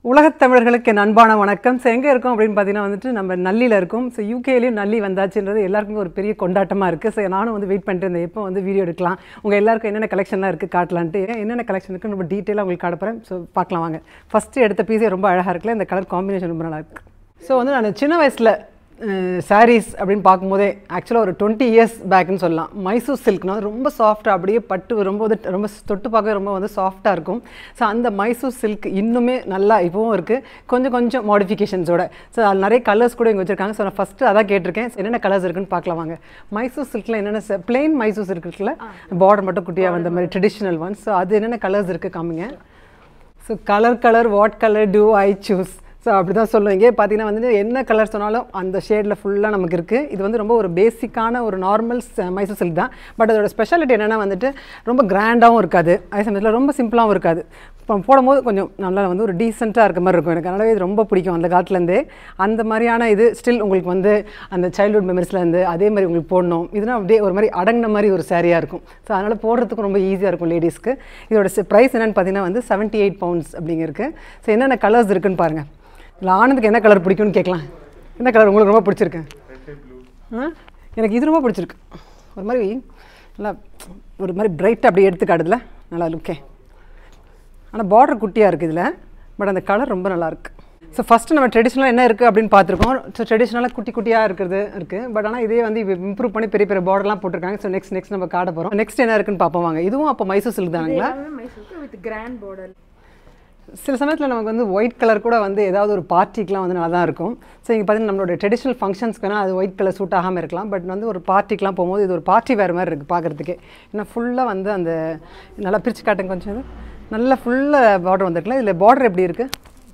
உலகத் தமிழர்களுக்கு என் அன்பான வணக்கம் ஸோ எங்கே இருக்கோம் அப்படின்னு பார்த்தீங்கன்னா வந்துட்டு நம்ம நல்லியில் இருக்கும் ஸோ யூகேலையும் நல்லி வந்தாச்சுன்றது எல்லாருக்குமே ஒரு பெரிய கொண்டாட்டமாக இருக்குது ஸோ நானும் வந்து வெயிட் பண்ணிட்டு இருந்தேன் எப்போ வந்து வீடியோ எடுக்கலாம் உங்கள் எல்லாருக்கும் என்னென்ன கலெக்ஷன்லாம் இருக்குது காட்டலான்ட்டு என்னென்ன கலெக்ஷன் இருக்குன்னு ரொம்ப டீட்டெயிலாக உங்களுக்கு காட்டப்போகிறேன் ஸோ பார்க்கலாம் வாங்க ஃபஸ்ட்டு எடுத்த பீஸே ரொம்ப அழகாக இருக்குல்ல இந்த கலர் காம்பினேஷன் ரொம்ப நல்லா இருக்கு ஸோ வந்து நான் சின்ன வயசில் சாரீஸ் அப்படின்னு பார்க்கும்போதே ஆக்சுவலாக ஒரு டுவெண்ட்டி இயர்ஸ் பேக்குன்னு சொல்லலாம் மைசூர் சில்க்னா ரொம்ப சாஃப்டாக அப்படியே பட்டு ரொம்ப வந்து ரொம்ப தொட்டு பார்க்கவே ரொம்ப வந்து சாஃப்டாக இருக்கும் ஸோ அந்த மைசூர் சில்க் இன்னுமே நல்லா இப்போவும் இருக்குது கொஞ்சம் கொஞ்சம் மாடிஃபிகேஷன்ஸோட ஸோ அது நிறைய கலர்ஸ் கூட இங்கே வச்சுருக்காங்க ஸோ நான் ஃபஸ்ட்டு அதான் கேட்டிருக்கேன் So, என்னென்ன கலர்ஸ் இருக்குன்னு பார்க்கலாம் வாங்க மைசூர் சில்கில் என்னென்ன பிளெயின் மைசூர் சில்க் இருக்குல்ல பார்டர் மட்டும் குட்டியாக வந்த மாதிரி ட்ரெடிஷ்னல் ஒன்ஸ் ஸோ அது என்னென்ன கலர்ஸ் இருக்குது காமிங்க so colour colour what colour do I choose so அப்படி தான் சொல்லுவீங்க பார்த்தீங்கன்னா வந்து என்ன கலர் சொன்னாலும் அந்த ஷேடில் ஃபுல்லாக நமக்கு இருக்குது இது வந்து ரொம்ப ஒரு பேசிக்கான ஒரு நார்மல் மைசூர் சில்க் தான் பட் அதோட ஸ்பெஷாலிட்டி என்னென்னா வந்துட்டு ரொம்ப கிராண்டாகவும் இருக்காது அதே சமயத்தில் ரொம்ப சிம்பிளாகவும் இருக்காது இப்போ போடும்போது கொஞ்சம் நல்லா வந்து ஒரு டீசெண்டாக இருக்க மாதிரி இருக்கும் எனக்கு அதனால இது ரொம்ப பிடிக்கும் அந்த காலத்துலேருந்தே அந்த மாதிரியான இது ஸ்டில் உங்களுக்கு வந்து அந்த சைல்ட்ஹுட் மெமரிஸ்லேருந்து அதே மாதிரி உங்களுக்கு போடணும் இதுனா அப்படியே ஒரு மாதிரி அடங்கின மாதிரி ஒரு சாரியாக இருக்கும் ஸோ அதனால் போடுறதுக்கு ரொம்ப ஈஸியாக இருக்கும் லேடிஸ்க்கு இதோட ப்ரைஸ் என்னென்னு பார்த்தீங்கன்னா வந்து செவன்ட்டி எயிட் பவுண்ட்ஸ் அப்படிங்கிறது ஸோ என்னென்ன கலர்ஸ் இருக்குன்னு பாருங்கள் இதில் ஆனந்துக்கு என்ன கலர் பிடிக்கும்னு கேட்கலாம் என்ன கலர் உங்களுக்கு ரொம்ப பிடிச்சிருக்கு ஆ எனக்கு இது ரொம்ப பிடிச்சிருக்கு ஒரு மாதிரி நல்லா ஒரு மாதிரி பிரைட்டாக அப்படியே எடுத்து காட்டுதுல நல்லா லுக்கே ஆனால் பார்டர் குட்டியாக இருக்குது இதில் பட் அந்த கலர் ரொம்ப நல்லா இருக்கு ஸோ ஃபஸ்ட்டு நம்ம ட்ரெடிஷ்னலாக என்ன இருக்குது அப்படின்னு பார்த்துருக்கோம் ஸோ ட்ரெடிஷ்னலாக குட்டி குட்டியாக இருக்கிறது இருக்குது பட் ஆனால் இதே வந்து இம்ப்ரூவ் பண்ணி பெரிய பெரிய பார்டர்லாம் போட்டிருக்காங்க ஸோ நெக்ஸ்ட் நெக்ஸ்ட் நம்ம காட்ட போகிறோம் நெக்ஸ்ட் என்ன இருக்குன்னு பார்ப்போம் வாங்க இதுவும் அப்போ மைசூர் சில்க் தானுங்களா மைசூருக்கு வித் கிராண்ட் பார்டர் சில சமயத்தில் நமக்கு வந்து ஒயிட் கலர் கூட வந்து ஏதாவது ஒரு பார்ட்டிக்கெலாம் வந்து நல்லா தான் இருக்கும் ஸோ இங்கே பார்த்தீங்கன்னா நம்மளோட ட்ரெடிஷ்னல் ஃபங்க்ஷன்ஸ்க்கு வேணால் அது ஒயிட் கலர் சூட் ஆகாமல் இருக்கலாம் பட் வந்து ஒரு பார்ட்டிக்கெலாம் போகும்போது இது ஒரு பார்ட்டி வேறு மாதிரி இருக்குது பார்க்குறதுக்கே ஏன்னா ஃபுல்லாக வந்து அந்த நல்லா பிரித்து காட்டுங்க கொஞ்சம் இது நல்லா ஃபுல்லாக பார்டர் வந்திருக்குல்ல இதில் பார்டர் எப்படி இருக்குது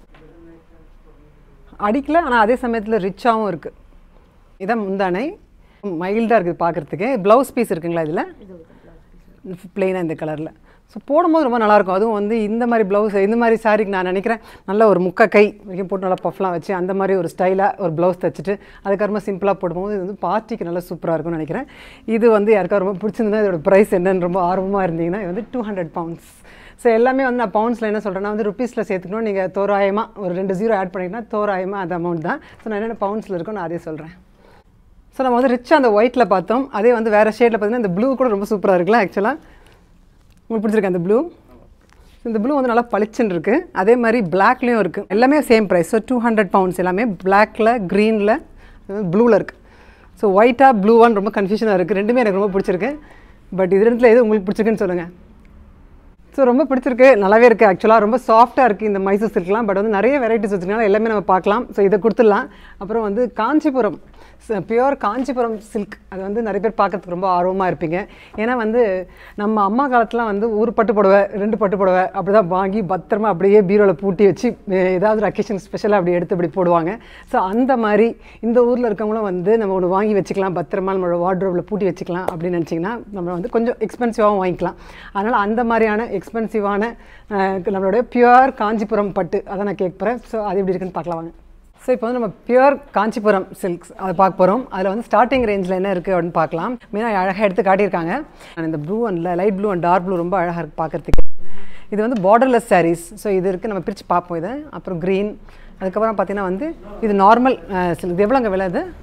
அடிக்கல ஆனால் அதே சமயத்தில் ரிச்சாகவும் இருக்குது இதான் முந்தானை மைல்டாக இருக்குது பார்க்குறதுக்கு ப்ளவுஸ் பீஸ் இருக்குங்களா இதில் பிளெயினாக இந்த கலரில் ஸோ போடும்போது ரொம்ப நல்லாயிருக்கும் அதுவும் வந்து இந்த மாதிரி ப்ளவுஸ் இந்த மாதிரி சாரிக்கு நான் நினைக்கிறேன் நல்ல ஒரு முக்க கை வரைக்கும் போட்டு நல்லா பஃப்லாம் வச்சு அந்த மாதிரி ஒரு ஸ்டைலாக ஒரு ப்ளவுஸ் தைச்சிட்டு அதுக்கப்புறமா சிம்பிளாக போடும்போது இது வந்து பார்ட்டிக்கு நல்லா சூப்பராக இருக்கும்னு நினைக்கிறேன் இது வந்து யாருக்கா ரொம்ப பிடிச்சிருந்தா இதோட ப்ரைஸ் என்னன்னு ரொம்ப ஆர்வமாக இருந்தீங்கன்னா இது வந்து டூ ஹண்ட்ரட் பவுண்ட்ஸ் ஸோ எல்லாமே வந்து நான் பவுண்ட்ஸில் என்ன சொல்கிறேன்னா வந்து ருப்பீஸில் சேர்த்துக்கணும் நீங்கள் தோராயமாக ஒரு ரெண்டு ஜீரோ ஆட் பண்ணிங்கன்னா தோராயமாக அந்த அமௌண்ட் தான் ஸோ நான் என்னென்ன பவுண்ட்ஸில் இருக்கோ நான் அதே சொல்கிறேன் ஸோ நம்ம வந்து ரிச்சாக அந்த ஒயிட்டில் பார்த்தோம் அதே வந்து வேறு ஷேடில் பார்த்தீங்கன்னா இந்த ப்ளூ கூட ரொம்ப சூப்பராக இருக்குல்ல ஆக்சுவலாக உங்களுக்கு பிடிச்சிருக்கு அந்த ப்ளூ இந்த ப்ளூ வந்து நல்லா பளிச்சுன்னு இருக்குது அதே மாதிரி பிளாக்லேயும் இருக்குது எல்லாமே same price so two hundred pounds எல்லாமே பிளாக்கில் க்ரீனில் ப்ளூவில் இருக்குது ஸோ ஒயிட்டாக ப்ளூவான்னு ரொம்ப கன்ஃபியூஷனாக இருக்குது ரெண்டுமே எனக்கு ரொம்ப பிடிச்சிருக்கு பட் இது ரெண்டுத்தில் எது உங்களுக்கு பிடிச்சிருக்குன்னு சொல்லுங்கள் ஸோ ரொம்ப பிடிச்சிருக்கு நல்லாவே இருக்குது ஆக்சுவலாக ரொம்ப சாஃப்ட்டாக இருக்குது இந்த மைசூர் சில்க்லாம் பட் வந்து நிறைய வெரைட்டிஸ் வச்சுருக்கனால எல்லாமே நம்ம பார்க்கலாம் ஸோ இதை கொடுத்துடலாம் அப்புறம் வந்து காஞ்சிபுரம் பியூர் காஞ்சிபுரம் சில்க் அது வந்து நிறைய பேர் பார்க்கறதுக்கு ரொம்ப ஆர்வமாக இருப்பீங்க ஏன்னா வந்து நம்ம அம்மா காலத்துலாம் வந்து ஒரு பட்டு புடவை ரெண்டு பட்டு புடவை அப்படி தான் வாங்கி பத்திரமா அப்படியே பீரோவில் பூட்டி வச்சு அஹ், ஏதாவது ஒரு அக்கேஷன் ஸ்பெஷலாக அப்படி எடுத்து அப்படி போடுவாங்க ஸோ அந்த மாதிரி இந்த ஊரில் இருக்கவங்களும் வந்து நம்ம ஒன்று வாங்கி வச்சுக்கலாம் பத்திரமா நம்மளோட வார்ட்ரோபில் பூட்டி வச்சுக்கலாம் அப்படின்னு நினச்சிங்கன்னா நம்ம வந்து கொஞ்சம் எக்ஸ்பென்சிவாகவும் வாங்கிக்கலாம் அதனால் அந்த மாதிரியான எக்ஸ்பென்சிவான நம்மளுடைய பியூர் காஞ்சிபுரம் பட்டு அதை நான் கேட்க போகிறேன் ஸோ அது எப்படி இருக்குன்னு பார்க்கலாம் வாங்க ஸோ இப்போ வந்து நம்ம பியூர் காஞ்சிபுரம் சில்க்ஸ் அதை பார்க்க போகிறோம் அதில் வந்து ஸ்டார்டிங் ரேஞ்சில் என்ன இருக்குது அப்படின்னு பார்க்கலாம் மெயினாக அழகாக எடுத்து காட்டியிருக்காங்க And இந்த blue and light blue and dark blue ரொம்ப அழகாக இருக்குது பார்க்குறதுக்கு இது வந்து பார்டர்லெஸ் sarees ஸோ இது இருக்குது நம்ம பிரித்து பார்ப்போம் இதை அப்புறம் க்ரீன் அதுக்கப்புறம் பார்த்தீங்கன்னா வந்து இது நார்மல் சில்க் இது எவ்வளோங்க விலை இது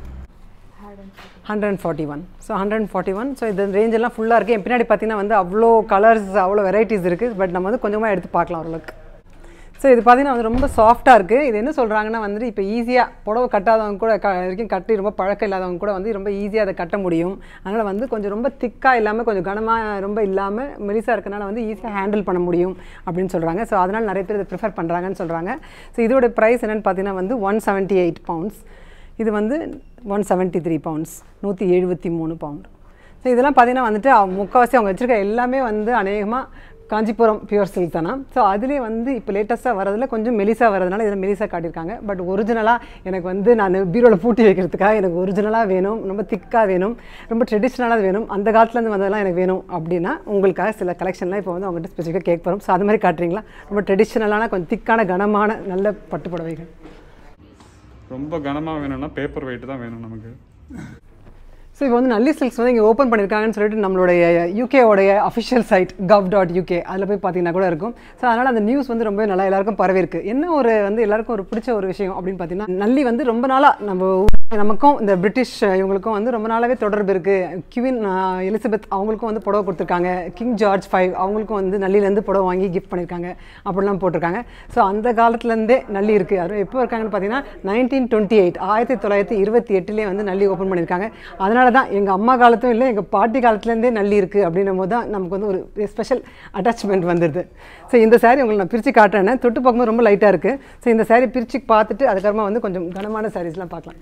hundred and forty one so hundred and forty one so இந்த ரேஞ்ச் எல்லாம் ஃபுல்லாக இருக்குது என் பின்னாடி பார்த்தீங்கன்னா வந்து அவ்வளோ கலர்ஸ் அவ்வளோ வெரைட்டிஸ் இருக்குது பட் நம்ம வந்து கொஞ்சமாக எடுத்து பார்க்கலாம் ஓரளவுக்கு ஸோ இது பார்த்தீங்கன்னா வந்து ரொம்ப சாஃப்ட்டாக இருக்குது இது என்ன சொல்கிறாங்கன்னா வந்துட்டு இப்போ ஈஸியாக புடவை கட்டாதவங்க கூட க வரைக்கும் கட்டி ரொம்ப பழக்கம் இல்லாதவங்க கூட வந்து ரொம்ப ஈஸியாக அதை கட்ட முடியும் அதனால் வந்து கொஞ்சம் ரொம்ப திக்காக இல்லாமல் கொஞ்சம் கனமாக ரொம்ப இல்லாமல் மெலிசாக இருக்கனால வந்து ஈஸியாக ஹேண்டில் பண்ண முடியும் அப்படின்னு சொல்கிறாங்க ஸோ அதனால் நிறைய பேர் இதை ப்ரிஃபர் பண்ணுறாங்கன்னு சொல்கிறாங்க ஸோ இதோட ப்ரைஸ் என்னென்னு பார்த்தீங்கன்னா வந்து ஒன் செவன்ட்டி எயிட் பவுண்ட்ஸ் இது வந்து ஒன் செவன்ட்டி த்ரீ பவுண்ட்ஸ் நூற்றி எழுபத்தி மூணு பவுண்ட் ஸோ இதெல்லாம் பார்த்தீங்கன்னா வந்துட்டு அவங்க முக்கால்வாசி அவங்க வச்சுருக்க எல்லாமே வந்து அநேகமாக காஞ்சிபுரம் பியூர் சில்க் தானா ஸோ அதுலேயே வந்து இப்போ லேட்டஸ்ட்டாக வரதுல கொஞ்சம் மெலிசாக வரதுனால இதில் மெலிசாக காட்டியிருக்காங்க பட் ஒரிஜினலாக எனக்கு வந்து நான் பீரோவில் பூட்டி வைக்கிறதுக்காக எனக்கு ஒரிஜினலாக வேணும் ரொம்ப திக்காக வேணும் ரொம்ப ட்ரெடிஷ்னலாக வேணும் அந்த காலத்துலேருந்து வந்ததெல்லாம் எனக்கு வேணும் அப்படின்னா உங்களுக்காக சில கலெக்ஷன்லாம் இப்போ வந்து அவங்ககிட்ட ஸ்பெசிஃபிக்காக கேட்க போகிறோம் ஸோ அது மாதிரி காட்டுறீங்களா ரொம்ப ட்ரெடிஷ்னலான கொஞ்சம் திக்கான கனமான நல்ல பட்டு புடவைகள் ரொம்ப கனமாக வேணும்னா பேப்பர் வெயிட் தான் வேணும் நமக்கு ஸோ இப்போ வந்து நல்லி சில்க்ஸ் வந்து இங்கே ஓப்பன் பண்ணியிருக்காங்கன்னு சொல்லிட்டு நம்மளுடைய யூகேவோடைய official site gov dot UK அதில் போய் பார்த்தீங்கன்னா கூட இருக்கும் ஸோ அதனால் அந்த நியூஸ் வந்து ரொம்ப நல்லா எல்லாருக்கும் பரவிருக்கு என்ன ஒரு வந்து எல்லாருக்கும் ஒரு பிடிச்ச ஒரு விஷயம் அப்படின்னு பார்த்தீங்கன்னா நல்லி வந்து ரொம்ப நாளாக நம்ம ஊ- நமக்கும் இந்த பிரிட்டிஷ் இவங்களுக்கும் வந்து ரொம்ப நாளாகவே தொடர்பு இருக்குது கிவின் எலிசபெத் அவங்களுக்கும் வந்து புடவை கொடுத்துருக்காங்க கிங் ஜார்ஜ் ஃபைவ் அவங்களுக்கும் வந்து நல்லிலேருந்து புடவை வாங்கி கிஃப்ட் பண்ணியிருக்காங்க அப்படிலாம் போட்டிருக்காங்க ஸோ அந்த காலத்துலேருந்தே நல்லி இருக்குது அது எப்போ இருக்காங்கன்னு பார்த்தீங்கன்னா நைன்டீன் டுவெண்ட்டி எயிட் ஆயிரத்தி தொள்ளாயிரத்தி இருபத்தி எட்டுலேயே வந்து நல்லி ஓப்பன் பண்ணியிருக்காங்க அதனால தான் எங்கள் அம்மா காலத்தும் இல்லை எங்கள் பாட்டி காலத்துலேருந்தே நல்லி இருக்குது அப்படின்னும் போது தான் நமக்கு வந்து ஒரு ஸ்பெஷல் அட்டாச்மெண்ட் வந்துடுது ஸோ இந்த saree உங்களுக்கு நான் பிரித்து காட்டுறேன் தொட்டு பார்க்கும்போது ரொம்ப லைட்டாக இருக்குது ஸோ இந்த saree பிரித்து பார்த்துட்டு அதுக்கப்புறமா வந்து கொஞ்சம் கனமான சாரீஸ்லாம் பார்க்கலாம்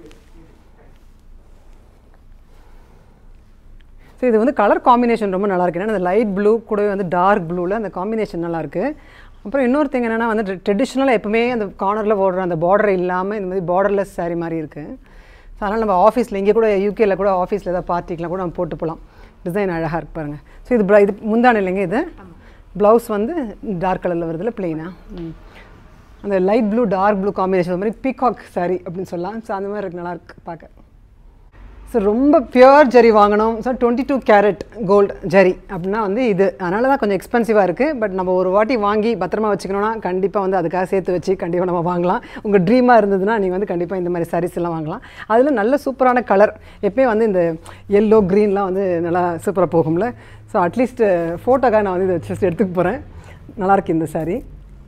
ஸோ இது வந்து கலர் காம்பினேஷன் ரொம்ப நல்லா இருக்கு ஏன்னா அந்த லைட் ப்ளூ கூடவே வந்து டார்க் ப்ளூவில் அந்த காம்பினேஷன் நல்லா இருக்கு அப்புறம் இன்னொரு திங் என்னென்னா வந்து ட்ரெடிஷ்னலாக எப்பவுமே அந்த கார்னரில் போடுற அந்த பார்டர் இல்லாமல் இந்த மாதிரி பார்டர்லெஸ் saree மாதிரி இருக்குது ஸோ அதனால் நம்ம ஆஃபீஸில் இங்கே கூட யூகேல கூட ஆஃபீஸில் ஏதாவது பார்ட்டிக்கெலாம் கூட நம்ம போட்டு போகலாம் டிசைன் அழகாக இருக்கு பாருங்கள் ஸோ இது bra- இது முந்தான இல்லைங்க இது ப்ளவுஸ் வந்து டார்க் கலரில் வருதுல பிளெயினா அந்த light blue dark blue combination மாதிரி பீகாக் saree அப்படின்னு சொல்லலாம் ஸோ அந்த மாதிரி இருக்கு நல்லா இருக்கு பார்க்க ஸோ ரொம்ப பியூர் ஜரி வாங்கணும் so twenty two carat gold zari அப்படின்னா வந்து இது அதனால தான் கொஞ்சம் எக்ஸ்பென்சிவாக இருக்குது பட் நம்ம ஒரு வாட்டி வாங்கி பத்திரமா வச்சுக்கணும்னா கண்டிப்பாக வந்து அதுக்காக சேர்த்து வச்சு கண்டிப்பாக நம்ம வாங்கலாம் உங்கள் ட்ரீமாக இருந்ததுன்னா நீங்கள் வந்து கண்டிப்பாக இந்த மாதிரி sarees எல்லாம் வாங்கலாம் அதில் நல்ல சூப்பரான கலர் எப்பயும் வந்து இந்த எல்லோ க்ரீன்லாம் வந்து நல்லா சூப்பராக போகும்ல ஸோ அட்லீஸ்ட் ஃபோட்டோக்காக நான் வந்து இதை ஜஸ்ட் எடுத்துக்க போகிறேன் நல்லாயிருக்கு இந்த saree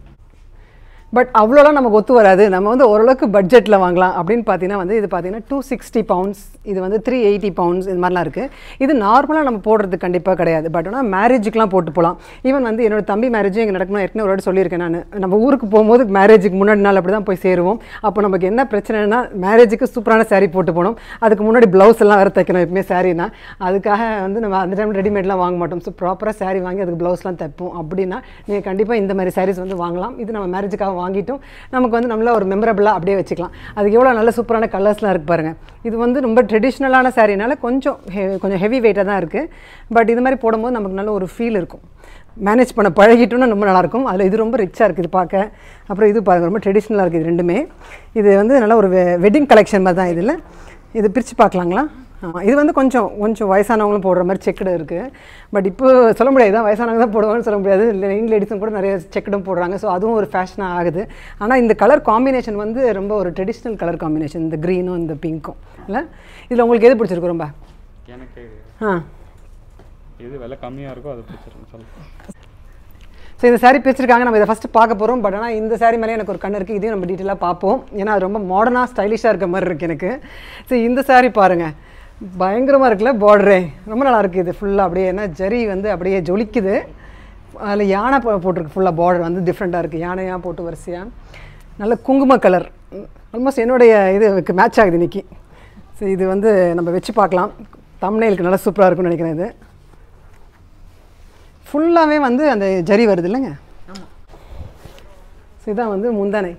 பட் அவ்வளோலாம் நமக்கு ஒத்து வராது நம்ம வந்து ஓரளவுக்கு பட்ஜெட்டில் வாங்கலாம் அப்படின்னு பார்த்தீங்கன்னா வந்து இது பார்த்தீங்கன்னா டூ சிக்ஸ்டி பவுண்ட்ஸ் இது வந்து த்ரீ எயிட்டி பவுண்ட்ஸ் இது மாதிரிலாம் இருக்குது இது நார்மலாக நம்ம போடுறது கண்டிப்பாக கிடையாது பட் ஆனால் மேரேஜுக்குலாம் போட்டு போகலாம் ஈவன் வந்து என்னோட தம்பி மேரேஜும் இங்கே நடக்கணும் ஏற்கனவே ஒரு வாட்டி சொல்லியிருக்கேன் நான் நம்ம ஊருக்கு போகும்போது மேரேஜுக்கு முன்னாடி நாள் அப்படி தான் போய் சேருவோம் அப்போ நமக்கு என்ன பிரச்சனைனா மேரேஜுக்கு சூப்பரான saree போட்டு போகணும் அதுக்கு முன்னாடி ப்ளவுஸ் எல்லாம் வேறு தைக்கணும் எப்பவுமே சாரீனா அதுக்காக வந்து நம்ம அந்த டைம் ரெடிமேட்லாம் வாங்க மாட்டோம் ஸோ ப்ராப்பராக saree வாங்கி அதுக்கு ப்ளவுஸ்லாம் தைப்போம் அப்படின்னா நீங்கள் கண்டிப்பாக இந்த மாதிரி sarees வந்து வாங்கலாம் இது நம்ம மேரேஜுக்காக வாங்கிட்டும் நமக்கு வந்து நம்மள ஒரு மெமரபிளாக அப்படியே வச்சுக்கலாம் அதுக்கு எவ்வளோ நல்ல சூப்பரான கலர்ஸ்லாம் இருக்கு பாருங்கள் இது வந்து ரொம்ப ட்ரெடிஷ்னலான சாரீனால கொஞ்சம் he- கொஞ்சம் ஹெவி வெயிட்டாக தான் இருக்குது பட் இது மாதிரி போடும்போது நமக்கு நல்ல ஒரு ஃபீல் இருக்கும் மேனேஜ் பண்ண பழகிட்டோம்னா ரொம்ப நல்லாயிருக்கும் அதில் இது ரொம்ப ரிச்சாக இருக்குது இது பார்க்க அப்புறம் இது பாருங்க ரொம்ப ட்ரெடிஷ்னலாக இருக்குது இது ரெண்டுமே இது வந்து நல்ல ஒரு வெட்டிங் கலெக்ஷன் மாதிரி தான் இதில் இது பிரித்து பார்க்கலாங்களா ஆமாம் இது வந்து கொஞ்சம் கொஞ்சம் வயசானவங்களும் போடுற மாதிரி செக்குடு இருக்குது பட் இப்போ சொல்ல முடியாது தான் வயசானவங்க தான் போடுவாங்கன்னு சொல்ல முடியாது இல்லை யங் லேடிஸும் கூட நிறைய செக்குடும் போடுறாங்க ஸோ அதுவும் ஒரு ஃபேஷனாக ஆகுது ஆனால் இந்த கலர் காம்பினேஷன் வந்து ரொம்ப ஒரு ட்ரெடிஷ்னல் கலர் காம்பினேஷன் இந்த க்ரீனும் இந்த பிங்க்கும் இல்லை இதில் உங்களுக்கு எது பிடிச்சிருக்கு ரொம்ப எனக்கு ஆ எது விலை கம்மியாக இருக்கோ அது பிடிச்சிருக்கு சொல்லுங்கள் ஸோ இந்த saree பிரிச்சிருக்காங்க நம்ம இதை ஃபஸ்ட்டு பார்க்க போகிறோம் பட் ஆனால் இந்த saree மேலே எனக்கு ஒரு கண்ணு இருக்குது இதையும் நம்ம டீட்டெயிலாக பார்ப்போம் ஏன்னா அது ரொம்ப மாடர்னாக ஸ்டைலிஷாக இருக்க மாதிரி இருக்குது எனக்கு ஸோ இந்த saree பாருங்கள் பயங்கரமாக இருக்குல்ல பார்டரே ரொம்ப நல்லா இருக்குது இது ஃபுல்லாக அப்படியே ஏன்னா ஜரி வந்து அப்படியே ஜொலிக்குது அதில் யானை போ- போட்டிருக்கு ஃபுல்லாக பார்டர் வந்து டிஃப்ரெண்ட்டாக இருக்குது யானையாக போட்டு வரிசையாக நல்ல குங்கும கலர் ஆல்மோஸ்ட் என்னுடைய இதுக்கு மேட்ச் ஆகுது இன்னைக்கு ஸோ இது வந்து நம்ம வச்சு பார்க்கலாம் தம்னைலுக்கு நல்லா சூப்பராக இருக்கும்னு நினைக்கிறேன் இது ஃபுல்லாகவே வந்து அந்த ஜரி வருது இல்லைங்க ஸோ இதான் வந்து முந்தானை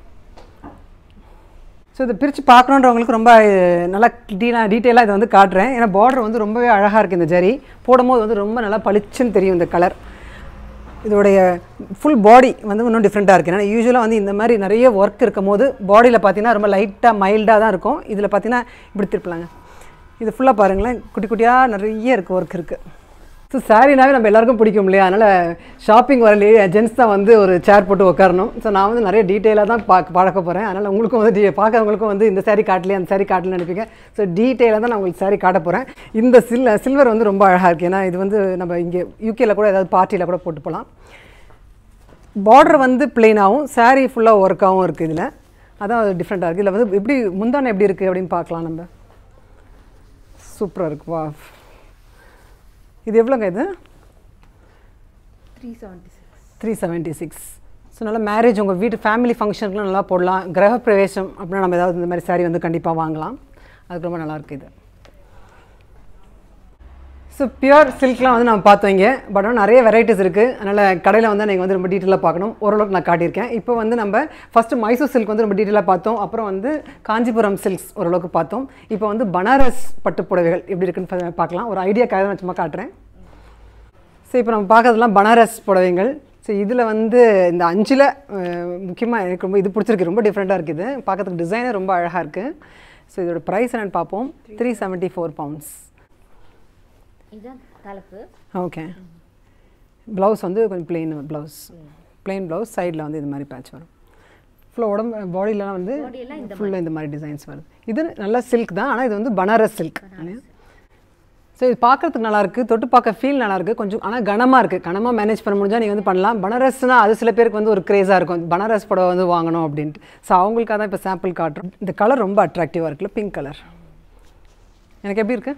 ஸோ இதை பிரித்து பார்க்கணுன்றவங்களுக்கு ரொம்ப அஹ், நல்லா டீலாக டீட்டெயிலாக இதை வந்து காட்டுறேன் ஏன்னா பார்டர் வந்து ரொம்பவே அழகாக இருக்குது இந்த ஜரி போடும்போது வந்து ரொம்ப நல்லா பளிச்சுன்னு தெரியும் இந்த கலர் இதோடைய ஃபுல் பாடி வந்து இன்னும் டிஃப்ரெண்ட்டாக இருக்குது ஏன்னா யூஸ்வலாக வந்து இந்த மாதிரி நிறைய ஒர்க் இருக்கும் போது பாடியில் பார்த்தீங்கன்னா ரொம்ப லைட்டாக மைல்டாக தான் இருக்கும் இதில் பார்த்தீங்கன்னா இப்படி திருப்பலாங்க இது ஃபுல்லாக பாருங்களேன் குட்டி குட்டியாக நிறைய இருக்குது ஒர்க் இருக்குது ஸோ சாரினாவே நம்ம எல்லாருக்கும் பிடிக்கும் இல்லையா அதனால் ஷாப்பிங் வர லே ஜென்ஸ் தான் வந்து ஒரு சேர் போட்டு உட்காரணும் ஸோ நான் வந்து நிறைய டீட்டெயிலாக தான் பார்க்க பழக்க போகிறேன் அதனால் உங்களுக்கும் வந்து டி- பார்க்கறவங்களுக்கும் வந்து இந்த saree காட்டலையே அந்த saree காட்டலன்னு நினைப்பீங்க ஸோ டீட்டெயிலாக தான் நான் உங்களுக்கு saree காட்ட போகிறேன் இந்த சில் சில்வர் வந்து ரொம்ப அழகாக இருக்குது ஏன்னா இது வந்து நம்ம இங்கே யூகேல கூட ஏதாவது பார்ட்டியில் கூட போட்டு போகலாம் பார்டர் வந்து பிளெயினாகவும் saree ஃபுல்லாக ஒர்க்காகவும் இருக்குது இதில் அதான் டிஃப்ரெண்ட்டாக இருக்குது இதில் வந்து எப்படி முந்தானை எப்படி இருக்குது அப்படின்னு பார்க்கலாம் நம்ம சூப்பராக இருக்கு வா இது எவ்வளோங்க இது three seventy six three seventy six so நல்லா மேரேஜ் உங்கள் வீட்டு ஃபேமிலி ஃபங்க்ஷனுக்குலாம் நல்லா போடலாம் கிரக பிரவேசம் அப்படின்னா நம்ம ஏதாவது இந்த மாதிரி saree வந்து கண்டிப்பாக வாங்கலாம் அதுக்கு ரொம்ப நல்லா இருக்கு இது ஸோ பியூர் சில்க்லாம் வந்து நம்ம பார்த்தோம் இங்கே பட் ஆனால் நிறைய வெரைட்டிஸ் இருக்குது அதனால் கடையில் வந்து நீங்கள் வந்து ரொம்ப டீட்டெயிலாக பார்க்கணும் ஓரளவுக்கு நான் காட்டியிருக்கேன் இப்போ வந்து நம்ம ஃபஸ்ட்டு மைசூர் சில்க் வந்து ரொம்ப டீட்டெயிலாக பார்த்தோம் அப்புறம் வந்து காஞ்சிபுரம் சில்க்ஸ் ஓரளவுக்கு பார்த்தோம் இப்போ வந்து பனாரஸ் பட்டுப் புடவைகள் எப்படி இருக்குன்னு பா- பார்க்கலாம் ஒரு ஐடியாக்காக நான் சும்மா காட்டுறேன் ஸோ இப்போ நம்ம பார்க்கறதுலாம் பனாரஸ் புடவைங்கள் ஸோ இதில் வந்து இந்த அஞ்சில் முக்கியமாக எனக்கு ரொம்ப இது பிடிச்சிருக்கு ரொம்ப டிஃப்ரெண்ட்டாக இருக்குது பார்க்கறதுக்கு டிசைனே ரொம்ப அழகாக இருக்குது ஸோ இதோட ப்ரைஸ் என்னென்னு பார்ப்போம் த்ரீ செவன்ட்டி ஃபோர் பவுண்ட்ஸ் இதுதான் தலைப்பு ஓகே ப்ளவுஸ் வந்து கொஞ்சம் plain ப்ளவுஸ் plain ப்ளவுஸ் சைடில் வந்து இது மாதிரி பேட்ச் வரும் ஃபுல்லாக உடம்பு பாடியிலலாம் வந்து பாடியெல்லாம் இந்த ஃபுல்லாக இந்த மாதிரி டிசைன்ஸ் வருது இது நல்லா சில்க் தான் ஆனால் இது வந்து பனாரஸ் சில்க் ஸோ இது பார்க்கறதுக்கு நல்லா இருக்கு தொட்டு பார்க்க ஃபீல் நல்லா இருக்கு கொஞ்சம் ஆனால் கனமாக இருக்குது கனமாக மேனேஜ் பண்ண முடிஞ்சா நீங்கள் வந்து பண்ணலாம் பனாரஸ்னா அது சில பேருக்கு வந்து ஒரு க்ரேஸாக இருக்கும் பனாரஸ் புடவை வந்து வாங்கணும் அப்படின்ட்டு ஸோ அவங்களுக்காக தான் இப்போ சாம்பிள் காட்டுறோம் இந்த கலர் ரொம்ப அட்ராக்டிவாக இருக்குல்ல பிங்க் கலர் எனக்கு எப்படி இருக்குது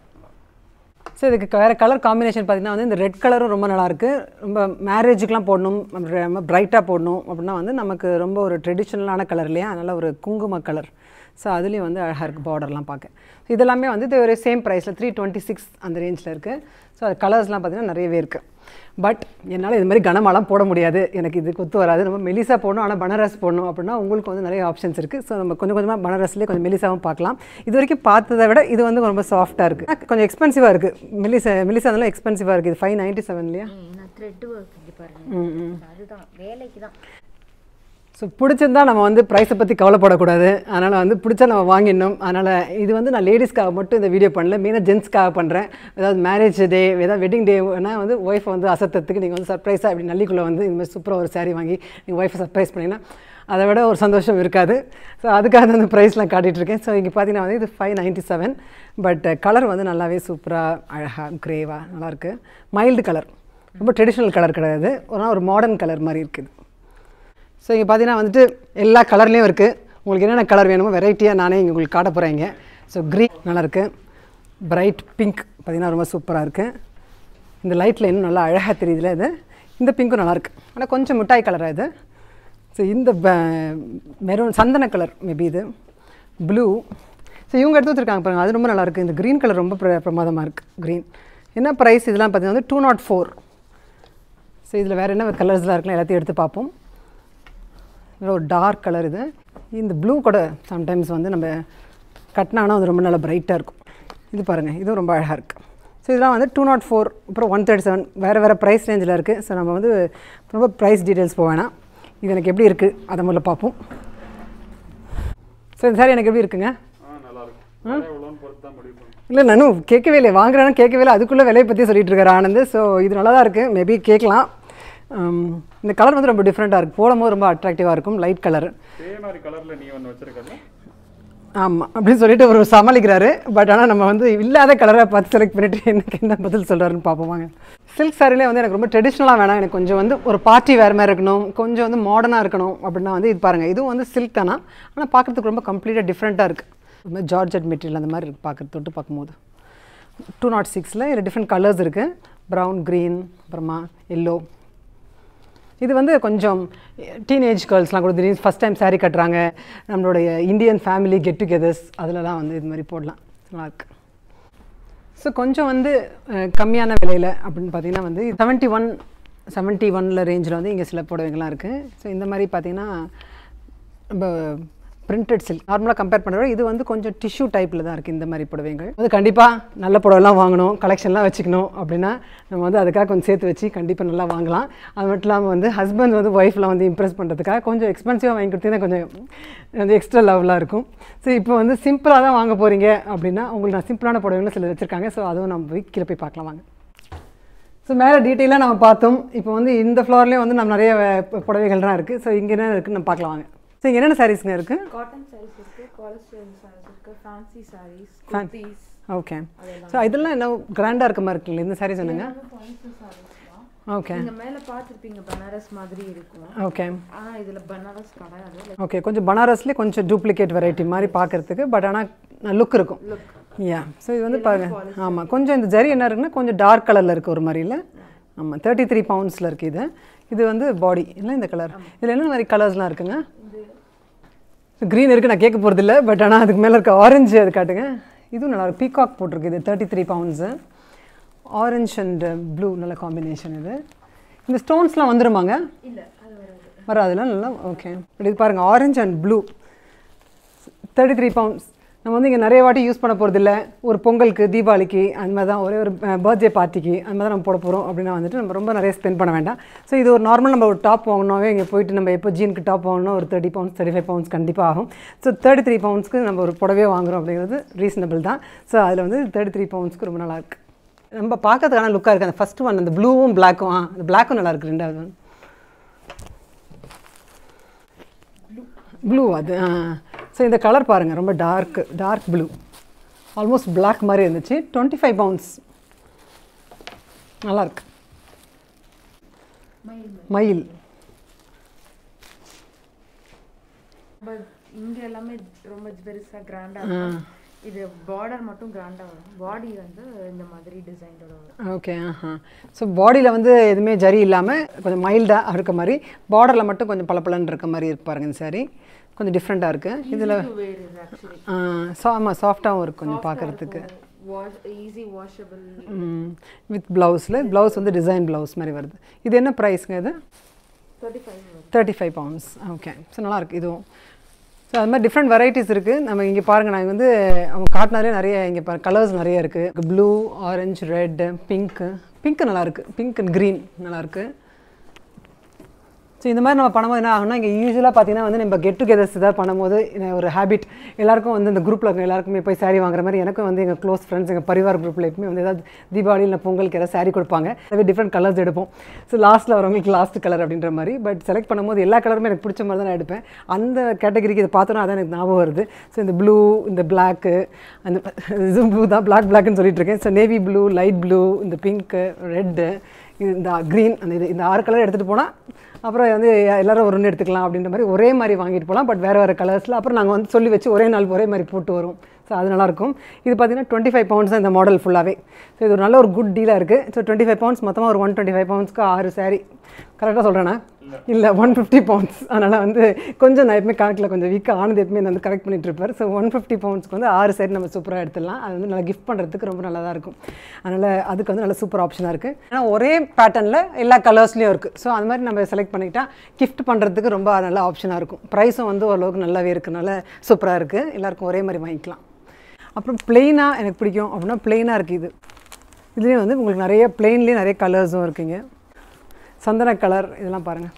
ஸோ இதுக்கு வேறு கலர் காம்பினேஷன் பார்த்தீங்கன்னா வந்து இந்த ரெட் கலரும் ரொம்ப நல்லா இருக்கு ரொம்ப மேரேஜுக்கெலாம் போடணும் ரொம்ப பிரைட்டாக போடணும் அப்படின்னா வந்து நமக்கு ரொம்ப ஒரு ட்ரெடிஷ்னலான கலர் இல்லையா அதனால் ஒரு குங்கும கலர் ஸோ அதுலேயும் வந்து அழகாக இருக்குது பார்டர்லாம் பார்க்க ஸோ இதெல்லாமே வந்து இது ஒரு சேம் ப்ரைஸில் த்ரீ டுவெண்ட்டி சிக்ஸ் அந்த ரேஞ்சில் இருக்குது ஸோ அது கலர்ஸ்லாம் பார்த்தீங்கன்னா நிறையவே இருக்குது பட் என்னால் இது மாதிரி கனமாலாம் போட முடியாது எனக்கு இது கொத்து வராது நம்ம மெலிசா போடணும் ஆனால் பனாரஸ் போடணும் அப்படின்னா உங்களுக்கு வந்து நிறைய ஆப்ஷன்ஸ் இருக்குது ஸோ நம்ம கொஞ்சம் கொஞ்சமாக பனாரஸ்லேயே கொஞ்சம் மெலிசாவும் பார்க்கலாம் இது வரைக்கும் பார்த்ததை விட இது வந்து ரொம்ப சாஃப்ட்டாக இருக்குது கொஞ்சம் எக்ஸ்பென்சிவாக இருக்குது மெலிசா மெலிசா இருந்தாலும் எக்ஸ்பென்சிவாக இருக்குது இது ஃபைவ் நைன்ட்டி செவன் இல்லையா நான் த்ரெட் ஒர்க் இங்கே பாருங்க அதுதான் வேலைக்கு தான் ஸோ பிடிச்சிருந்தா நம்ம வந்து ப்ரைஸை பற்றி கவலைப்படக்கூடாது அதனால் வந்து பிடிச்சா நம்ம வாங்கிடணும் அதனால் இது வந்து நான் லேடிஸ்க்காக மட்டும் இந்த வீடியோ பண்ணல மெயினாக ஜென்ஸ்க்காக பண்ணுறேன் ஏதாவது மேரேஜ் டே ஏதாவது வெட்டிங் டேனா வந்து ஒய்ஃபை வந்து அசத்துறதுக்கு நீங்கள் வந்து சர்ப்ரைஸாக இப்படி நல்லிக்குள்ளே வந்து இந்த மாதிரி சூப்பராக ஒரு saree வாங்கி நீங்கள் ஒய்ஃபை சர்ப்ரைஸ் பண்ணிங்கன்னா அதை விட ஒரு சந்தோஷம் இருக்காது ஸோ அதுக்காக தான் இந்த ப்ரைஸ்லாம் காட்டிகிட்ருக்கேன் ஸோ இங்கே பார்த்தீங்கன்னா வந்து இது five ninety seven but colour வந்து நல்லாவே சூப்பராக அழகாக க்ரேவாக நல்லாயிருக்கு மைல்டு கலர் ரொம்ப ட்ரெடிஷ்னல் கலர் கிடையாது ஒரு ஒரு மாடர்ன் கலர் மாதிரி இருக்குது ஸோ இங்கே பார்த்தீங்கன்னா வந்துட்டு எல்லா கலர்லேயும் இருக்குது உங்களுக்கு என்னென்ன கலர் வேணுமோ வெரைட்டியாக நானே இங்கே உங்களுக்கு காட்ட போகிறேங்க ஸோ க்ரீன் நல்லாயிருக்கு பிரைட் பிங்க் பார்த்தீங்கன்னா ரொம்ப சூப்பராக இருக்குது இந்த லைட்டில் இன்னும் நல்லா அழகாக தெரியுதுல இது இந்த பிங்க்கும் நல்லாயிருக்கு ஆனால் கொஞ்சம் மிட்டாய் கலராக இது ஸோ இந்த மெரூன் சந்தன கலர் மேபி இது ப்ளூ ஸோ இவங்க எடுத்து வச்சுருக்காங்க பாருங்க அது ரொம்ப நல்லாயிருக்கு இந்த க்ரீன் கலர் ரொம்ப பிர பிரமாதமாக இருக்குது க்ரீன் என்ன ப்ரைஸ் இதெல்லாம் பார்த்தீங்கன்னா வந்து டூ நாட் ஃபோர் ஸோ இதில் வேறு என்ன கலர்ஸ்லாம் இருக்குல்ல எல்லாத்தையும் எடுத்து பார்ப்போம் இதில் ஒரு டார்க் கலர் இது இந்த ப்ளூ கூட சம்டைம்ஸ் வந்து நம்ம கட்டினானா அது ரொம்ப நல்லா பிரைட்டாக இருக்கும் இது பாருங்கள் இதுவும் ரொம்ப அழகாக இருக்குது ஸோ இதெல்லாம் வந்து டூ நாட் ஃபோர் அப்புறம் ஒன் தேர்ட்டி செவன் வேறு வேறு ப்ரைஸ் ரேஞ்சில் இருக்குது ஸோ நம்ம வந்து ரொம்ப ப்ரைஸ் டீட்டெயில்ஸ் போக வேணாம் இது எனக்கு எப்படி இருக்குது அதை முதல்ல பார்ப்போம் ஸோ இந்த சாரி எனக்கு எப்படி இருக்குங்க ஆ நல்லா இருக்கும் விலை எவ்வளோன்னு பொறுத்து தான் முடிவு பண்ணும் இல்லை நானும் கேட்கவே இல்லை வாங்குறேன்னு கேட்கவே இல்லை அதுக்குள்ளே விலையை பற்றி சொல்லிட்டு இருக்காரு ஆனந்த் ஸோ இது நல்லா தான் இருக்குது மேபி கேட்கலாம் உம், இந்த கலர் வந்து ரொம்ப டிஃப்ரெண்ட்டாக இருக்குது போடும்போது ரொம்ப அட்ராக்டிவாக இருக்கும் லைட் கலர் இதே மாதிரி கலரில் நீ ஒன்று வச்சிருக்கல ஆமாம் அப்படின்னு சொல்லிட்டு ஒரு சமாளிக்கிறாரு பட் ஆனால் நம்ம வந்து இல்லாத கலரை பார்த்து செலக்ட் பண்ணிட்டு எனக்கு என்ன பதில் சொல்கிறாருன்னு பார்ப்போம் வாங்க சில்க் சாரிலே வந்து எனக்கு ரொம்ப ட்ரெடிஷ்னலாக வேணாம் எனக்கு கொஞ்சம் வந்து ஒரு பார்ட்டி வேறு மாதிரி இருக்கணும் கொஞ்சம் வந்து மாடர்னாக இருக்கணும் அப்படின்னா வந்து இது பாருங்கள் இதுவும் வந்து சில்க் தானா ஆனால் பார்க்குறதுக்கு ரொம்ப கம்ப்ளீட்டாக டிஃப்ரெண்ட்டாக இருக்குது ரொம்ப ஜார்ஜட் மெட்டீரியல் அந்த மாதிரி இருக்குது பார்க்குறது தொட்டு பார்க்கும்போது டூ நாட் சிக்ஸில் இதில் டிஃப்ரெண்ட் கலர்ஸ் இருக்குது ப்ரௌன் க்ரீன் அப்புறமா எல்லோ இது வந்து கொஞ்சம் டீனேஜ் கேர்ள்ஸ்லாம் கூட திடீர்னு ஃபஸ்ட் டைம் saree கட்டுறாங்க நம்மளுடைய இந்தியன் ஃபேமிலி கெட் டுகெதர்ஸ் அதிலலாம் வந்து இது மாதிரி போடலாம் நல்லாயிருக்கு ஸோ கொஞ்சம் வந்து அஹ், கம்மியான விலையில் அப்படின்னு பார்த்தீங்கன்னா வந்து செவன்ட்டி ஒன் செவன்ட்டி ஒனில் ரேஞ்சில் வந்து இங்கே சில புடவைகள்லாம் இருக்குது ஸோ இந்த மாதிரி பார்த்தீங்கன்னா நம்ம பிரிண்டட் சில்க் நார்மலாக கம்பேர் பண்ணுறோம் இது வந்து கொஞ்சம் டிஷ்யூ டைப்பில் தான் இருக்குது இந்த மாதிரி புடவைகள் அது கண்டிப்பாக நல்ல புடவைலாம் வாங்கணும் கலெக்ஷன்லாம் வச்சுக்கணும் அப்படின்னா நம்ம வந்து அதுக்காக கொஞ்சம் சேர்த்து வச்சு கண்டிப்பாக நல்லா வாங்கலாம் அது மட்டும் இல்லாமல் வந்து ஹஸ்பண்ட் வந்து ஒய்ஃப்லாம் வந்து இம்ப்ரெஸ் பண்ணுறதுக்காக கொஞ்சம் எக்ஸ்பென்சிவாக வாங்கி கொடுத்தீங்கன்னா கொஞ்சம் வந்து எக்ஸ்ட்ரா லெவலாக இருக்கும் ஸோ இப்போ வந்து சிம்பிளாக தான் வாங்க போகிறீங்க அப்படின்னா உங்களுக்கு நான் சிம்பிளான புடவைகளும் சில வச்சுருக்காங்க ஸோ அதுவும் நம்ம போய் கீழே போய் பார்க்கலாம் வாங்க ஸோ மேலே டீட்டெயிலாக நம்ம பார்த்தோம் இப்போ வந்து இந்த ஃப்ளோர்லேயும் வந்து நம்ம நிறைய வ- புடவைகள்லாம் இருக்குது ஸோ இங்கே என்ன இருக்குன்னு நம்ம பார்க்கலாம் வாங்க ஸோ இங்கே என்னென்ன சாரீஸ்ங்க இருக்குது காட்டன் சாரீஸ் இருக்கு காலஸ்டர் சாரீஸ் இருக்கு fancy sarees Fan- kurtis okay so இதெல்லாம் என்ன கிராண்டாக இருக்க மாதிரி இருக்குல்ல இந்த சாரீஸ் என்னங்க ஓகே நீங்க மேல பார்த்திருப்பீங்க பனாரஸ் மாதிரி இருக்கும் ஓகே ஆனா இதுல பனாரஸ் கிடையாது like ஓகே கொஞ்சம் பனாரஸ்லேயே கொஞ்சம் டூப்ளிகேட் வெரைட்டி மாதிரி பார்க்கறதுக்கு பட் ஆனால் லுக் இருக்கும் யா ஸோ இது வந்து பாருங்க ஆமாம் கொஞ்சம் இந்த ஜரி என்ன இருக்குன்னா கொஞ்சம் டார்க் கலரில் இருக்குது ஒரு மாதிரில ஆமாம் தேர்ட்டி த்ரீ பவுண்ட்ஸில் இருக்குது இது இது வந்து பாடி இல்லை இந்த கலர் இதில் என்ன மாதிரி கலர்ஸ்லாம் இருக்குங்க க்ரீன் இருக்குது நான் கேட்க போகிறதில்ல பட் ஆனால் அதுக்கு மேலே இருக்க ஆரஞ்சு அது காட்டுங்க இதுவும் நல்லா இருக்கு பீகாக் போட்டிருக்கு இது thirty three pounds orange and blue நல்ல காம்பினேஷன் இது இந்த ஸ்டோன்ஸ்லாம் வந்துருமாங்க இல்ல அது வராது வராதுல நல்லா ஓகே இது பாருங்கள் orange and blue thirty three pounds நம்ம வந்து இங்கே நிறைய வாட்டி யூஸ் பண்ண போகிறதில்ல ஒரு பொங்கலுக்கு தீபாவளிக்கு அந்த மாதிரி தான் ஒரே ஒரு பர்த்டே பார்ட்டிக்கு அந்த மாதிரி தான் நம்ம போட போகிறோம் அப்படின்னா வந்துட்டு நம்ம ரொம்ப நிறைய ஸ்பெண்ட் பண்ண வேண்டாம் ஸோ இது ஒரு நார்மல் நம்ம ஒரு டாப் வாங்கினாவே இங்கே போயிட்டு நம்ம எப்போ ஜீனுக்கு டாப் வாங்கினா ஒரு thirty pounds thirty five pounds கண்டிப்பாக ஆகும் ஸோ தேர்ட்டி த்ரீ பவுண்ட்ஸ்க்கு நம்ம ஒரு புடவையே வாங்குறோம் அப்படிங்கிறது ரீசனபிள் தான் ஸோ அதில் வந்து தேர்ட்டி த்ரீ பவுண்ட்ஸ்க்கு ரொம்ப நல்லா இருக்கு நம்ம பார்க்கறதுக்கான லுக்காக இருக்குது அந்த ஃபஸ்ட்டு ஒன் அந்த ப்ளூவும் பிளாக்கும் ஆ அந்த பிளாக்கும் நல்லா இருக்கு ரெண்டாவது ஒன் ப்ளூ அது ஆ ஸோ இந்த கலர் பாருங்கள் ரொம்ப dark dark blue almost Black மாதிரி இருந்துச்சு டுவெண்ட்டி ஃபைவ் பவுண்ட்ஸ் நல்லாயிருக்கு மயில் பட் இங்க எல்லாமே ரொம்ப பெருசா கிராண்டா இருக்கும் இது பார்டர் மட்டும் கிராண்டா வரும் பாடி வந்து இந்த மாதிரி டிசைனோட வரும் ஓகே ஆஹா ஸோ பாடியில் வந்து எதுவுமே ஜரி இல்லாமல் கொஞ்சம் மைல்டாக இருக்க மாதிரி பார்டரில் மட்டும் கொஞ்சம் பளபளன்னு இருக்க மாதிரி இருக்கு பாருங்க இந்த saree கொஞ்சம் டிஃப்ரெண்ட்டாக இருக்குது இதில் வேர் இது ஆக்சுவலி ஸோ ஆமாம் சாஃப்டாகவும் இருக்கும் கொஞ்சம் பார்க்குறதுக்கு வாஷ் ஈஸி வாஷபிள் வித் ப்ளவுஸில் ப்ளவுஸ் வந்து டிசைன் ப்ளவுஸ் மாதிரி வருது இது என்ன ப்ரைஸ்ங்க இது தேர்ட்டி ஃபைவ் வரும் thirty five pounds okay so நல்லாயிருக்கு இதுவும் ஸோ அது மாதிரி டிஃப்ரெண்ட் வெரைட்டிஸ் இருக்குது நம்ம இங்கே பாருங்கள் நான் வந்து அவங்க காட்டினாலே நிறைய இங்கே பாரு கலர்ஸ் நிறைய இருக்குது blue orange red pink pink நல்லாயிருக்கு பிங்க் அண்ட் க்ரீன் நல்லாயிருக்கு ஸோ இந்த மாதிரி நம்ம பண்ணும்போது என்ன ஆகும்னா இங்கே யூஸ்வலாக பார்த்தீங்கன்னா வந்து நம்ம கெட் டுகெதர்ஸ் ஏதாவது பண்ணும்போது இந்த ஒரு ஹேபிட் எல்லாருக்கும் வந்து இந்த குரூப்பில் இருக்க எல்லாருக்குமே போய் saree வாங்குற மாதிரி எனக்கும் வந்து எங்கள் க்ளோஸ் ஃப்ரெண்ட்ஸ் எங்கள் பரிவார் குரூப்பில் எப்பவுமே வந்து ஏதாவது தீபாவளி இல்லை பொங்கலுக்கு ஏதாவது saree கொடுப்பாங்க அதே டிஃப்ரெண்ட் கலர்ஸ் எடுப்போம் ஸோ லாஸ்ட்டில் வரவங்களுக்கு லாஸ்ட் கலர் அப்படின்ற மாதிரி பட் செலக்ட் பண்ணும்போது எல்லா கலருமே எனக்கு பிடிச்ச மாதிரி தான் நான் எடுப்பேன் அந்த கேட்டகரிக்கு இதை பார்த்தோன்னா அதான் எனக்கு ஞாபகம் வருது ஸோ இந்த ப்ளூ இந்த பிளாக்கு அந்த இதுவும் ப்ளூ தான் பிளாக் பிளாக்னு சொல்லிட்டு இருக்கேன் so navy blue light blue இந்த பிங்க்கு ரெட்டு இந்த க்ரீன் அந்த இது இந்த ஆறு கலர் எடுத்துகிட்டு போனால் அப்புறம் வந்து எல்லாரும் ஒரு ஒன்று எடுத்துக்கலாம் அப்படின்ற மாதிரி ஒரே மாதிரி வாங்கிட்டு போகலாம் பட் வேறு வேறு கலர்ஸில் அப்புறம் நாங்கள் வந்து சொல்லி வச்சு ஒரே நாள் ஒரே மாதிரி போட்டு வரும் ஸோ அது நல்லாயிருக்கும் இது பார்த்தீங்கன்னா டுவெண்ட்டி ஃபைவ் பவுண்ட்ஸ் தான் இந்த மாடல் ஃபுல்லாகவே ஸோ இது ஒரு நல்ல ஒரு குட் டீலாக இருக்குது ஸோ டுவெண்ட்டி ஃபைவ் பவுண்ட்ஸ் மொத்தமாக ஒரு ஒன் டுவெண்ட்டி ஃபைவ் பவுண்ட்ஸ்க்கு ஆறு saree கரெக்டாக சொல்கிறேன்னா இல்லை ஒன் ஃபிஃப்டி பவுண்ட்ஸ் அதனால் வந்து கொஞ்சம் நான் எப்பவுமே கணக்கில் கொஞ்சம் வீக்காக ஆனது எப்பவுமே நான் வந்து கரெக்ட் பண்ணிட்டு இருப்பார் ஸோ ஒன் ஃபிஃப்டி பவுண்ட்ஸ்க்கு வந்து ஆறு saree நம்ம சூப்பராக எடுத்துடலாம் அது வந்து நல்லா கிஃப்ட் பண்ணுறதுக்கு ரொம்ப நல்லா தான் இருக்கும் அதனால் அதுக்கு வந்து நல்ல சூப்பர் ஆப்ஷனாக இருக்குது ஆனால் ஒரே பேட்டர்னில் எல்லா கலர்ஸ்லேயும் இருக்குது ஸோ அந்த மாதிரி நம்ம செலக்ட் பண்ணிக்கிட்டால் கிஃப்ட் பண்ணுறதுக்கு ரொம்ப நல்ல ஆப்ஷனாக இருக்கும் ப்ரைஸும் வந்து ஓரளவுக்கு நல்லாவே இருக்கனால சூப்பராக இருக்குது எல்லாருக்கும் ஒரே மாதிரி வாங்கிக்கலாம் அப்புறம் பிளெயினாக எனக்கு பிடிக்கும் அப்படின்னா பிளெயினாக இருக்குது இது இதுலேயும் வந்து உங்களுக்கு நிறைய பிளெயின்லேயே நிறைய கலர்ஸும் இருக்குங்க சந்தன கலர் இதெல்லாம் பாருங்கள்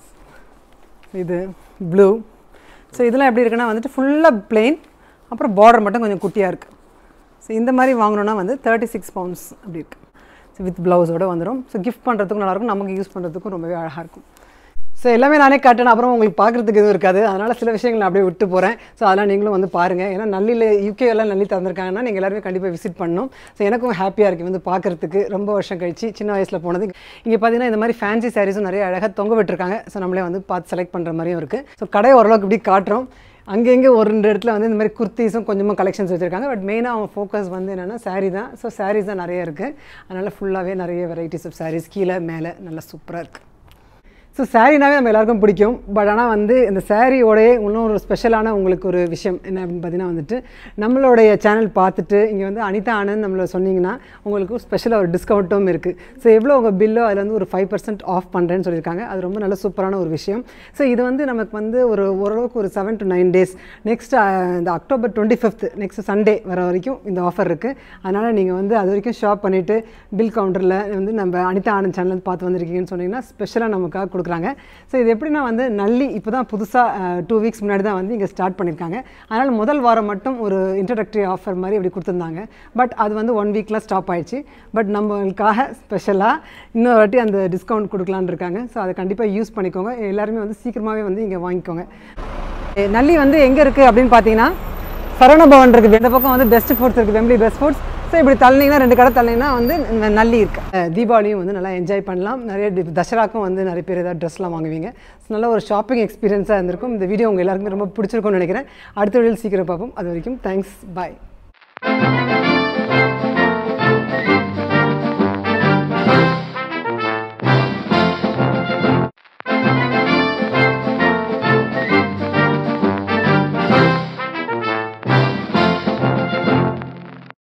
இது ப்ளூ ஸோ இதெல்லாம் எப்படி இருக்குன்னா வந்துட்டு ஃபுல்லாக plain அப்புறம் பார்டர் மட்டும் கொஞ்சம் குட்டியாக இருக்குது ஸோ இந்த மாதிரி வாங்கணுன்னா வந்து தேர்ட்டி சிக்ஸ் பவுண்ட்ஸ் அப்படி இருக்குது ஸோ வித் ப்ளவுஸோடு வந்துடும் ஸோ கிஃப்ட் பண்ணுறதுக்கும் நல்லாயிருக்கும் நமக்கு யூஸ் பண்ணுறதுக்கும் ரொம்பவே அழகாக இருக்கும் ஸோ எல்லாமே நானே காட்டேன் அப்புறம் உங்களுக்கு பார்க்குறதுக்கு எதுவும் இருக்காது அதனால் சில விஷயங்கள் நான் அப்படியே விட்டு போகிறேன் ஸோ அதெல்லாம் நீங்களும் வந்து பாருங்கள் ஏன்னா நல்லியில் யூகே எல்லாம் நல்லி தந்திருக்காங்கன்னா நீங்கள் எல்லாருமே கண்டிப்பாக விசிட் பண்ணணும் ஸோ எனக்கும் ஹாப்பியாக இருக்குது வந்து பார்க்குறதுக்கு ரொம்ப வருஷம் கழிச்சு சின்ன வயசில் போனது இங்கே பார்த்தீங்கன்னா இந்த மாதிரி ஃபேன்சி சாரீஸும் நிறைய அழகாக தொங்க விட்டுருக்காங்க ஸோ நம்மளே வந்து பார்த்து செலக்ட் பண்ணுற மாதிரியும் இருக்குது ஸோ கடை ஓரளவுக்கு இப்படி காட்டுறோம் அங்கங்கே ஒரு ரெண்டு இடத்துல வந்து இந்த மாதிரி குர்த்திஸும் கொஞ்சமாக கலெக்ஷன்ஸ் வச்சுருக்காங்க பட் மெயினாக அவங்க ஃபோக்கஸ் வந்து என்னென்னா saree தான் ஸோ sarees தான் நிறைய இருக்குது அதனால் ஃபுல்லாகவே நிறைய வெரைட்டிஸ் ஆஃப் sarees கீழே மேலே நல்லா சூப்பராக இருக்குது ஸோ சாரீனாவே நம்ம எல்லாருக்கும் பிடிக்கும் பட் ஆனால் வந்து இந்த சாரியோடைய இன்னும் ஒரு ஸ்பெஷலான உங்களுக்கு ஒரு விஷயம் என்ன அப்படின்னு பார்த்தீங்கன்னா வந்துட்டு நம்மளுடைய சேனல் பார்த்துட்டு இங்கே வந்து அனிதா ஆனந்த் நம்மள சொன்னீங்கன்னா உங்களுக்கு ஸ்பெஷலாக ஒரு டிஸ்கவுண்ட்டும் இருக்குது ஸோ எவ்வளோ உங்கள் பில்லோ அதில் வந்து ஒரு ஃபைவ் பர்சன்ட் ஆஃப் பண்ணுறேன்னு சொல்லியிருக்காங்க அது ரொம்ப நல்ல சூப்பரான ஒரு விஷயம் ஸோ இது வந்து நமக்கு வந்து ஒரு ஓரளவுக்கு ஒரு seven to nine days next இந்த October twenty fifth next Sunday வர வரைக்கும் இந்த ஆஃபர் இருக்குது அதனால் நீங்கள் வந்து அது வரைக்கும் ஷாப் பண்ணிவிட்டு பில் கவுண்டரில் வந்து நம்ம அனிதா ஆனந்த் சேனல் பார்த்து வந்திருக்கீங்கன்னு சொன்னீங்கன்னா ஸ்பெஷலாக நமக்காக கொடுக்குறாங்க ஸோ இது எப்படின்னா வந்து நல்லி இப்போ தான் புதுசாக டூ வீக்ஸ் முன்னாடி தான் வந்து இங்கே ஸ்டார்ட் பண்ணியிருக்காங்க அதனால் முதல் வாரம் மட்டும் ஒரு இன்ட்ரடக்டரி ஆஃபர் மாதிரி இப்படி கொடுத்துருந்தாங்க பட் அது வந்து ஒன் வீக்கில் ஸ்டாப் ஆயிடுச்சு பட் நம்மளுக்காக ஸ்பெஷலாக இன்னொரு வாட்டி அந்த டிஸ்கவுண்ட் கொடுக்கலான்னு இருக்காங்க ஸோ அதை கண்டிப்பாக யூஸ் பண்ணிக்கோங்க எல்லாருமே வந்து சீக்கிரமாகவே வந்து இங்கே வாங்கிக்கோங்க எ, நல்லி வந்து எங்கே இருக்குது அப்படின்னு பார்த்தீங்கன்னா சரவணபவன் இருக்குது இந்த பக்கம் வந்து பெஸ்ட் ஃபுட்ஸ் இருக்குது வெம்ப்ளி பெஸ்ட் ஃபுட்ஸ் ஸோ இப்படி தள்ளினீங்கன்னா ரெண்டு கடை தள்ளினீங்கன்னா வந்து இந்த நல்லி இருக்கு அஹ் தீபாவளியும் வந்து நல்லா என்ஜாய் பண்ணலாம் நிறைய டி- தசராக்கும் வந்து நிறைய பேர் ஏதாவது ட்ரெஸ்லாம் வாங்குவீங்க So, நல்ல ஒரு ஷாப்பிங் எக்ஸ்பீரியன்ஸாக இருந்திருக்கும் இந்த வீடியோ உங்கள் எல்லாருக்குமே ரொம்ப பிடிச்சிருக்கும்னு நினைக்கிறேன் அடுத்த வீடியோவில் சீக்கிரம் பார்ப்போம் அது வரைக்கும் தேங்க்ஸ் பாய்